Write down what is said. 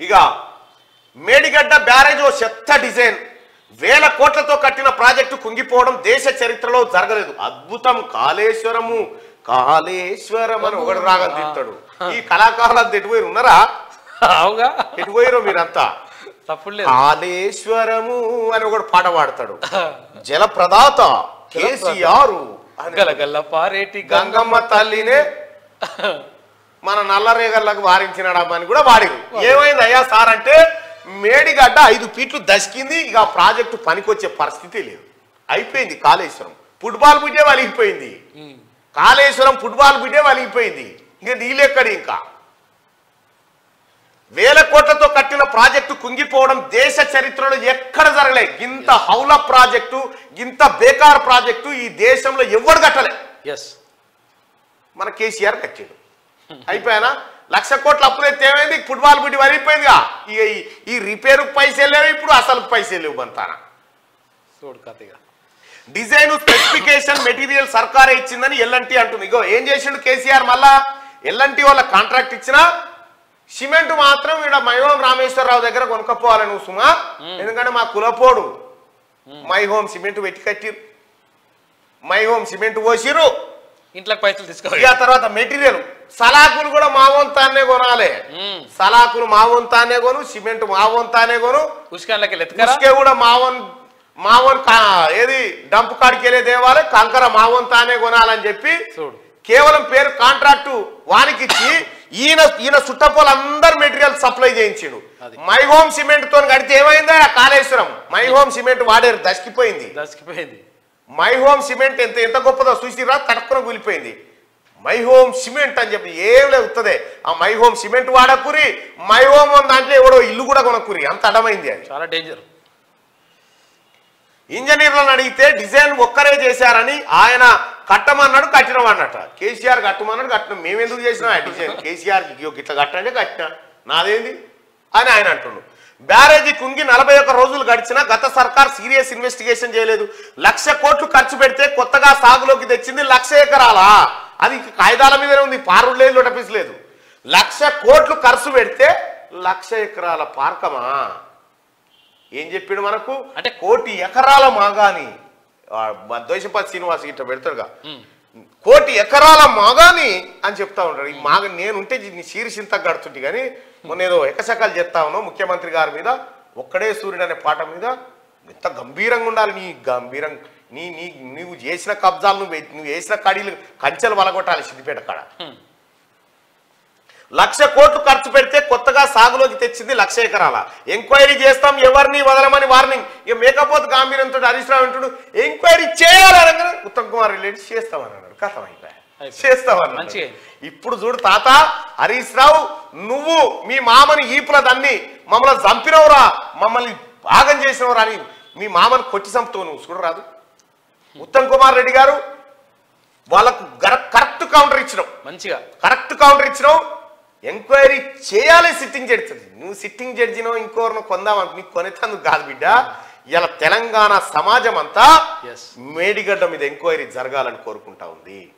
ఇక మేడిగడ్డ బ్యారేజ్ ఓ చెత్త డిజైన్ వేల కోట్లతో కట్టిన ప్రాజెక్టు కుంగిపోవడం దేశ చరిత్రలో జరగలేదు అద్భుతం కాళేశ్వరము కాళేశ్వరం అని ఒకటి రాగం తింటాడు ఈ కళాకారులు అంత ఎటుపోయి ఉన్నారా అవుగా ఎటుపోయిరో మీరంతా తప్పుడు లేదు కాళేశ్వరము అని ఒకడు పాట పాడతాడు జలప్రదాత కేసీఆర్ అని గలగల్ల పారేటి గంగమ్మ తల్లినే మన నల్లరేగల్లకు వారించినాడు అని కూడా వాడిరు ఏమైంది అయ్యా సార్ అంటే మేడిగడ్డ ఐదు ఫీట్లు దసికింది ఇక ఆ ప్రాజెక్టు పనికొచ్చే పరిస్థితి లేదు అయిపోయింది కాళేశ్వరం ఫుట్బాల్ బిడ్డే వలిగిపోయింది ఉమ్. కాళేశ్వరం ఫుట్బాల్ బిడ్డే వలిగిపోయింది ఇంకా నీళ్ళెక్కడి ఇంకా వేల కోట్లతో కట్టిన ప్రాజెక్టు కుంగిపోవడం దేశ చరిత్రలో ఎక్కడ జరగలే ఇంత హౌల ప్రాజెక్టు ఇంత బేకార్ ప్రాజెక్టు ఈ దేశంలో ఎవడు కట్టలే ఎస్ మన కేసీఆర్ కట్టాడు అయిపోయానా లక్ష కోట్ల అప్పులు ఎత్తే ఏమైంది ఫుట్బాల్ బిడ్డి వరిగిపోయిందిగా ఇక ఈ- ఈ రిపేరు పైసలు లేవు ఇప్పుడు అసలు పైసలు లేవు బంతానా చూడు కథగా డిజైన్ స్పెసిఫికేషన్ మెటీరియల్ సర్కారే ఇచ్చిందని ఎల్ఎన్టీ అంటుంది ఇగో ఏం చేసిండు కేసీఆర్ మళ్ళా ఎల్ఎన్టీ వాళ్ళ కాంట్రాక్ట్ ఇచ్చినా సిమెంట్ మాత్రం ఇక్కడ మైహోం రామేశ్వరరావు దగ్గర కొనుక్కపోవాలి నువ్వు సుమా ఎందుకంటే మా కులపోడు మై హోమ్ సిమెంట్ పెట్టి కట్టిరు మై హోమ్ సిమెంట్ పోసిరు ఇంట్లోకి పైసలు తీసుకోవాలి ఇక తర్వాత మెటీరియల్ సలాకులు కూడా మా వంతానే కొనాలి ఉమ్. సలాకులు మా వంతానే కొను సిమెంట్ మా వంతానే కొను ఉష్కాన్లకి వెళ్ళి ఎత్తుకరా ఉసుకే కూడా మావన్ మావన్ కా- ఏది డంప్ కాడికి వెళ్ళే దేవాలి కంకర మావన్ తానే కొనాలని చెప్పి చూడు కేవలం పేరు కాంట్రాక్టు వానికి ఇచ్చి ఈయన ఈయన చుట్టపోలు అందరు మెటీరియల్ సప్లై చేయించిండు అది. మై హోమ్ సిమెంట్ తో కడితే ఏమైందా కాళేశ్వరం మై హోమ్ సిమెంట్ వాడేరు దశకిపోయింది దసికిపోయింది మై హోమ్ సిమెంట్ ఎంత ఎంత గొప్పదో చూసిరా తట్టుకుని కూలిపోయింది మై హోమ్ సిమెంట్ అని చెప్పి ఏం లేదు ఉత్తదే ఆ మై హోమ్ సిమెంట్ వాడకురి మై హోమ్ ఉన్న దాంట్లో ఎవడో ఇల్లు కూడా కొనకురి అంత అడమైంది అది చాలా డేంజర్ ఇంజనీర్లను అడిగితే డిజైన్ ఒక్కరే చేశారని ఆయన కట్టమన్నాడు కట్టినమన్నట కేసీఆర్ కట్టమన్నాడు కట్టిన మేము ఎందుకు చేసినాం ఆ డిజైన్ కేసీఆర్ ఇట్లా కట్టండి కట్టినా నాదేంది అని ఆయన అంటుండు బ్యారేజీ కుంగి నలభై ఒక్క రోజులు గడిచినా గత సర్కార్ సీరియస్ ఇన్వెస్టిగేషన్ చేయలేదు లక్ష కోట్లు ఖర్చు పెడితే కొత్తగా సాగులోకి తెచ్చింది లక్ష ఎకరాలా అది ఇంక కాగితాల మీదనే ఉంది పారుడు లేదు లొటపీస్ లేదు లక్ష కోట్లు ఖర్చు పెడితే లక్ష ఎకరాల పార్కమా ఏం చెప్పిండు మనకు అంటే కోటి ఎకరాల మాగాని ఆ, మా ద్వైశపతి శ్రీనివాస్ ఇట్లా పెడతాడుగా కోటి ఎకరాల మాగాని అని చెప్తా ఉంటాడు ఈ మాగ నేనుంటే నీ శీర్షింత గడుతుంటే కానీ మొన్న ఏదో ఎకశకాలు చెప్తా ఉన్నావు ముఖ్యమంత్రి గారి మీద ఒక్కడే సూర్యుడు అనే పాట మీద ఎంత గంభీరంగా ఉండాలి నీ గంభీరం నీ నీ నువ్వు చేసిన కబ్జాలు నువ్వు వే- నువ్వు వేసిన కడీలు కంచెలు వలగొట్టాలి సిద్దిపేట కాడ లక్ష కోట్లు ఖర్చు పెడితే కొత్తగా సాగులోకి తెచ్చింది లక్ష ఎకరాల ఎంక్వైరీ చేస్తాం ఎవరిని వదలమని వార్నింగ్ ఇక మేకపోతే గాంభీర్యంతో హరీష్ రావు అంటుడు ఎంక్వైరీ చేయాలనగానే ఉత్తమ్ కుమార్ రెడ్డి చేస్తామని అన్నాడు కథం అయిపోయా అయిపోయింది. చేస్తామని మంచిగా. ఇప్పుడు చూడు తాత హరీష్ రావు నువ్వు మీ మామని ఈపుల దన్ని మమ్మల్ని చంపినవురా మమ్మల్ని భాగం చేసినవురా అని మీ మామని కొట్టి చంపుతావు నువ్వు చూడరాదు ఉత్తమ్ కుమార్ రెడ్డి గారు వాళ్ళకు కరెక్ట్ కౌంటర్ ఇచ్చినావు మంచిగా కరెక్ట్ కౌంటర్ ఇచ్చినావు ఎంక్వైరీ చేయాలి సిట్టింగ్ జడ్జి నువ్వు సిట్టింగ్ జడ్జినో ఇంకోరినో కొందామని నీకు కొనేతందుకు కాదు బిడ్డ ఇలా తెలంగాణ సమాజం అంతా Yes. మేడిగడ్డ మీద ఎంక్వైరీ జరగాలని కోరుకుంటా ఉంది